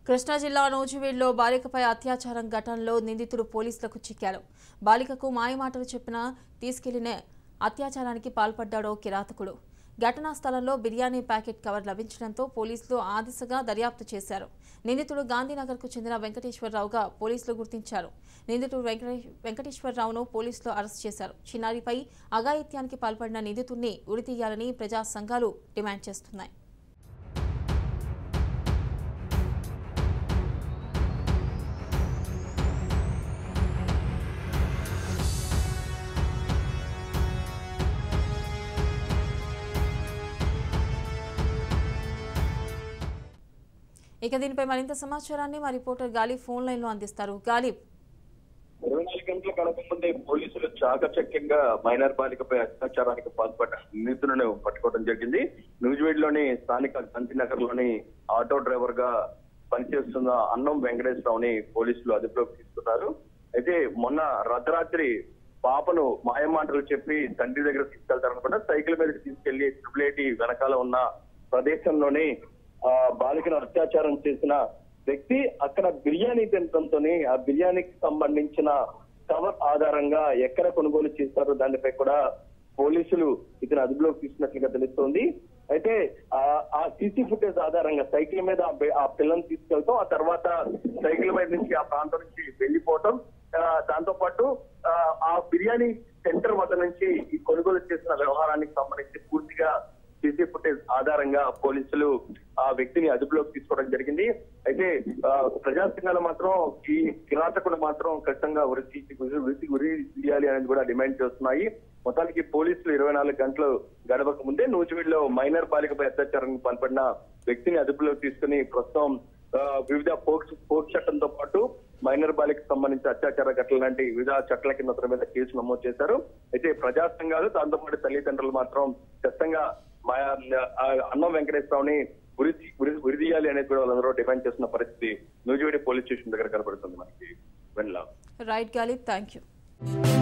కృష్ణా జిల్లా నూజివీడులో బాలికపై అత్యాచారం ఘటనలో నిందితుడు పోలీసులకు చిక్కాడు బాలికకు మాయమాటలు చెప్పిన తీసుకెళ్లిన అత్యాచారానికి పాల్పడ్డాడో కిరాతకుడు ఘటనా స్థలంలో బిర్యానీ ప్యాకెట్ కవర్ లభించడంతో పోలీసులు ఆ దిశగా దర్యాప్తు చేశారు నిందితుడు గాంధీనగర్కు చెందిన వెంకటేశ్వరరావుగా పోలీసులు గుర్తించారు నిందితుడు వెంకటే వెంకటేశ్వరరావును పోలీసులు అరెస్ట్ చేశారు చిన్నారిపై అఘాయిత్యానికి పాల్పడిన నిందితుడిని ఉరితీయాలని ప్రజా సంఘాలు డిమాండ్ చేస్తున్నాయి ఇక దీనిపై మరింత సమాచారాన్ని మా రిపోర్టర్ గాలిబ్ ఫోన్ లైన్ లో అందిస్తారు గాలిబ్ ఇరవై నాలుగు గంటల గడపముందే పోలీసులు చాకచక్యంగా మైనర్ బాలికపై అత్యాచారానికి పాల్పడ్డ నిందితులను పట్టుకోవడం జరిగింది నూజివీడులోని స్థానిక గంటినగర్ లోని ఆటో డ్రైవర్ గా పనిచేస్తున్న అన్నం వెంకటేశ్వరరావుని పోలీసులు అదుపులోకి తీసుకున్నారు అయితే మొన్న రథరాత్రి పాపను మాయమాటలు చెప్పి తండ్రి దగ్గర తీసుకెళ్తారనుకుంటా సైకిల్ మీద తీసుకెళ్లి ట్రిపుల్ ఐటీ వెనకాల ఉన్న ప్రదేశంలోని ఆ బాలికను అత్యాచారం చేసిన వ్యక్తి అక్కడ బిర్యానీ తినడంతో ఆ బిర్యానీకి సంబంధించిన కవర్ ఆధారంగా ఎక్కడ కొనుగోలు చేస్తారో దానిపై కూడా పోలీసులు ఇతను అదుపులోకి తీసుకున్నట్లుగా తెలుస్తోంది అయితే ఆ ఆ సీసీ ఫుటేజ్ ఆధారంగా సైకిల్ మీద ఆ బి- ఆ పిల్లని తీసుకెళ్తాం ఆ తర్వాత సైకిల్ మీద నుంచి ఆ ప్రాంతం నుంచి వెళ్లిపోవటం ఆ, దాంతో పాటు ఆ, ఆ బిర్యానీ సెంటర్ వద్ద నుంచి ఈ కొనుగోలు చేసిన వ్యవహారానికి సంబంధించి పూర్తిగా సీసీ ఫుటేజ్ ఆధారంగా పోలీసులు ఆ వ్యక్తిని అదుపులోకి తీసుకోవడం జరిగింది అయితే ఆ, ప్రజా సంఘాలు మాత్రం ఈ కిరాతకుడు మాత్రం ఖచ్చితంగా ఉరి ఉరికి ఉరి తీయాలి అనేది కూడా డిమాండ్ చేస్తున్నాయి మొత్తానికి పోలీసులు ఇరవై నాలుగు గంటలు గడవక ముందే నూజివీడులో మైనర్ బాలికపై అత్యాచారానికి పాల్పడిన వ్యక్తిని అదుపులోకి తీసుకుని ప్రస్తుతం ఆ, వివిధ పోక్స్ పోక్స్ చట్టంతో పాటు మైనర్ బాలిక సంబంధించిన అత్యాచార ఘటనలు లాంటి వివిధ చట్టాల కింద అతని మీద కేసు నమోదు చేశారు అయితే ప్రజా సంఘాలు దాంతో పాటు తల్లిదండ్రులు మాత్రం ఖచ్చితంగా మా ఆ, అన్నం వెంకటేశ్వరరావుని ఉరి ఉరి ఉరిదీయాలి అనేది కూడా వాళ్ళందరూ డిమాండ్ చేస్తున్న పరిస్థితి నూజివీడి పోలీస్ స్టేషన్ దగ్గర కనబడుతుంది మనకి Vennela right Ghalib thank you